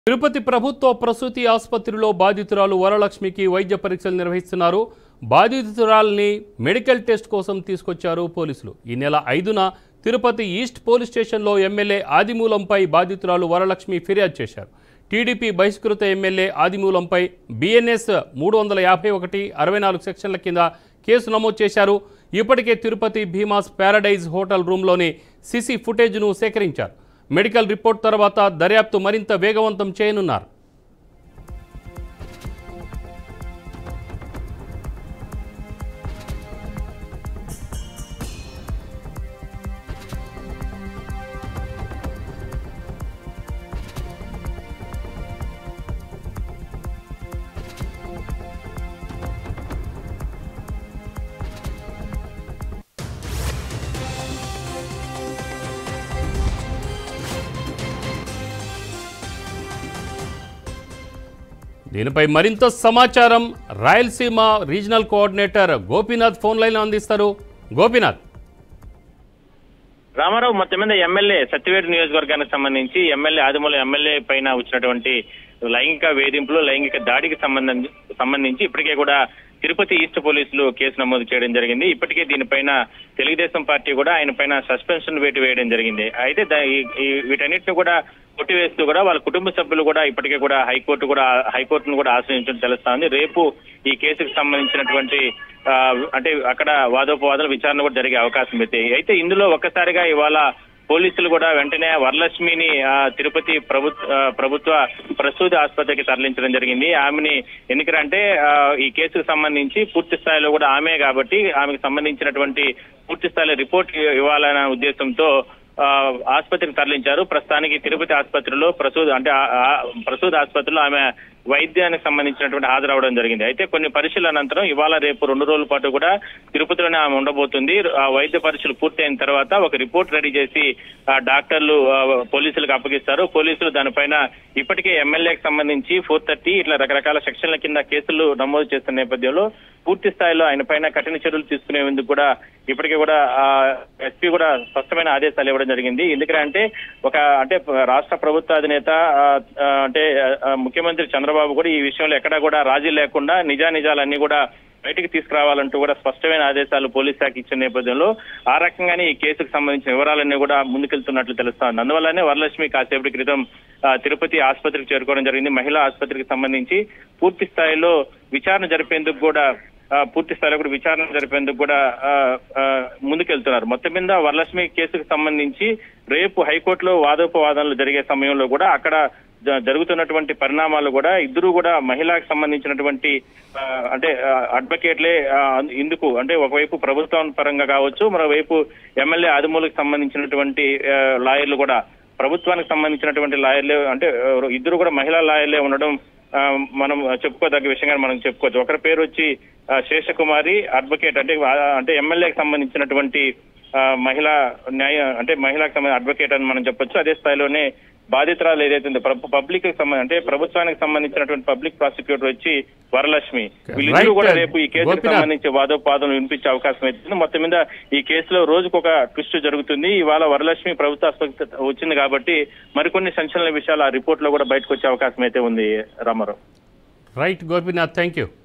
తిరుపతి ప్రభుత్వ ప్రసూతి ఆసుపత్రిలో బాధితురాలు వరలక్ష్మికి వైద్య పరీక్షలు నిర్వహిస్తున్నారు బాధితురాల్ని మెడికల్ టెస్ట్ కోసం తీసుకొచ్చారు పోలీసులు ఈ నెల ఐదున తిరుపతి ఈస్ట్ పోలీస్ స్టేషన్లో ఎమ్మెల్యే ఆదిమూలంపై బాధితురాలు వరలక్ష్మి ఫిర్యాదు చేశారు టీడీపీ బహిష్కృత ఎమ్మెల్యే ఆదిమూలంపై బిఎన్ఎస్ మూడు వందల యాభై ఒకటి అరవై నాలుగు సెక్షన్ల కింద కేసు నమోదు చేశారు ఇప్పటికే తిరుపతి భీమాస్ ప్యారడైజ్ హోటల్ రూమ్లోని సీసీ ఫుటేజ్ను సేకరించారు మెడికల్ రిపోర్ట్ తర్వాత దర్యాప్తు మరింత వేగవంతం చేయనున్నారు దీనిపై మరింత సమాచారం Rayalaseema regional coordinator Gopinath phone line అందిస్తారు గోపీనాథ్ రామారావు మొత్తం మీద ఎమ్మెల్యే సత్యవేడు నియోజకవర్గానికి సంబంధించి ఎమ్మెల్యే ఆదిమూల ఎమ్మెల్యే పైన వచ్చినటువంటి లైంగిక వేధింపులు లైంగిక దాడికి సంబంధించి సంబంధించి ఇప్పటికే కూడా తిరుపతి ఈస్ట్ పోలీసులు కేసు నమోదు చేయడం జరిగింది ఇప్పటికే దీనిపైన తెలుగుదేశం పార్టీ కూడా ఆయన పైన సస్పెన్షన్ వేటు వేయడం జరిగింది అయితే దా- ఈ- ఈ వీటన్నిటిని కూడా కొట్టివేస్తూ కూడా వాళ్ళ కుటుంబ సభ్యులు కూడా ఇప్పటికే కూడా హైకోర్టు కూడా హైకోర్టును కూడా ఆశ్రయించడం తెలుస్తా ఉంది రేపు ఈ కేసుకు సంబంధించినటువంటి ఆ, అంటే అక్కడ వాదోపవాదాలు విచారణ కూడా జరిగే అవకాశం అయితే అయితే ఇందులో ఒక్కసారిగా ఇవాళ పోలీసులు కూడా వెంటనే వరలక్ష్మిని ఆ, తిరుపతి ప్రభుత్వ ఆ, ప్రభుత్వ ప్రసూతి ఆసుపత్రికి తరలించడం జరిగింది ఆమెని ఎందుకంటే ఆ, ఈ కేసుకు సంబంధించి పూర్తి స్థాయిలో కూడా ఆమె కాబట్టి ఆమెకు సంబంధించినటువంటి పూర్తి స్థాయిలో రిపోర్ట్ ఇవ్వాలనే ఉద్దేశంతో ఆ, ఆసుపత్రికి తరలించారు ప్రస్తుతానికి తిరుపతి ఆసుపత్రిలో ప్రసూతి అంటే ఆ- ఆ ప్రసూతి ఆసుపత్రిలో ఆమె వైద్యానికి సంబంధించినటువంటి హాజరవడం జరిగింది అయితే కొన్ని పరీక్షల అనంతరం ఇవాళ రేపు రెండు రోజుల పాటు కూడా తిరుపతిలోనే ఆమె ఉండబోతుంది ఆ వైద్య పరీక్షలు పూర్తయిన తర్వాత ఒక రిపోర్ట్ రెడీ చేసి ఆ డాక్టర్లు ఆ, పోలీసులకు అప్పగిస్తారు పోలీసులు దానిపైన ఇప్పటికే ఎమ్మెల్యేకి సంబంధించి ఫోర్ థర్టీ ఇట్లా రకరకాల సెక్షన్ల కింద కేసులు నమోదు చేస్తున్న నేపథ్యంలో పూర్తి స్థాయిలో ఆయన పైన కఠిన చర్యలు తీసుకునేందుకు కూడా ఇప్పటికే కూడా ఎస్పీ కూడా స్పష్టమైన ఆదేశాలు ఇవ్వడం జరిగింది ఎందుకంటే ఒక అంటే రాష్ట్ర ప్రభుత్వ అధినేత ఆ, ఆ, అంటే ఆ, ముఖ్యమంత్రి చంద్రబాబు కూడా ఈ విషయంలో ఎక్కడా కూడా రాజీ లేకుండా నిజానిజాలన్నీ కూడా బయటికి తీసుకురావాలంటూ కూడా స్పష్టమైన ఆదేశాలు పోలీస్ శాఖ ఇచ్చిన నేపథ్యంలో ఆ రకంగానే ఈ కేసుకు సంబంధించిన వివరాలన్నీ కూడా ముందుకెళ్తున్నట్లు తెలుస్తోంది అందువల్లనే వరలక్ష్మి కాసేపటి క్రితం ఆ, తిరుపతి ఆసుపత్రికి చేరుకోవడం జరిగింది మహిళా ఆసుపత్రికి సంబంధించి పూర్తి స్థాయిలో విచారణ జరిపేందుకు కూడా ఆ, పూర్తి స్థాయిలో కూడా విచారణ జరిపేందుకు కూడా ఆ, ఆ, ముందుకెళ్తున్నారు మొత్తం మీద వరలక్ష్మి కేసుకు సంబంధించి రేపు హైకోర్టులో వాదోపవాదనలు జరిగే సమయంలో కూడా అక్కడ జ- జరుగుతున్నటువంటి పరిణామాలు కూడా ఇద్దరు కూడా మహిళకు సంబంధించినటువంటి ఆ, అంటే ఆ, అడ్వకేట్లే ఆ, ఇందుకు అంటే ఒకవైపు ప్రభుత్వం పరంగా కావచ్చు మరోవైపు ఎమ్మెల్యే ఆదిమూలకు సంబంధించినటువంటి ఆ, లాయర్లు కూడా ప్రభుత్వానికి సంబంధించినటువంటి లాయర్లే అంటే ఆ, ఇద్దరు కూడా మహిళా లాయర్లే ఉండడం ఆ, మనం చెప్పుకోదగ్గ విషయంగా మనం చెప్పుకోవచ్చు ఒకరి పేరు వచ్చి ఆ, శేషకుమారి అడ్వకేట్ అంటే ఆ, అంటే ఎమ్మెల్యేకి సంబంధించినటువంటి ఆ, మహిళా న్యాయ అంటే మహిళకు సంబంధించిన అడ్వకేట్ అని మనం చెప్పొచ్చు అదే స్థాయిలోనే బాధితురాలు ఏదైతే ఉందో పబ్లిక్ సంబంధించి అంటే ప్రభుత్వానికి సంబంధించినటువంటి పబ్లిక్ ప్రాసిక్యూటర్ వచ్చి వరలక్ష్మి వీళ్ళిద్దరూ Right. కూడా రేపు ఈ కేసుకు గోపినాథ్. సంబంధించి వాదోపాదనలు వినిపించే అవకాశం అవుతుంది మొత్తం మీద ఈ కేసులో రోజుకొక ట్విస్ట్ జరుగుతుంది ఇవాళ వరలక్ష్మి ప్రభుత్వ ఆసుపత్రి వచ్చింది కాబట్టి మరికొన్ని సంచలన విషయాలు ఆ రిపోర్ట్ లో కూడా బయటకు వచ్చే అవకాశం అయితే ఉంది Ramarao right Gopinath thank you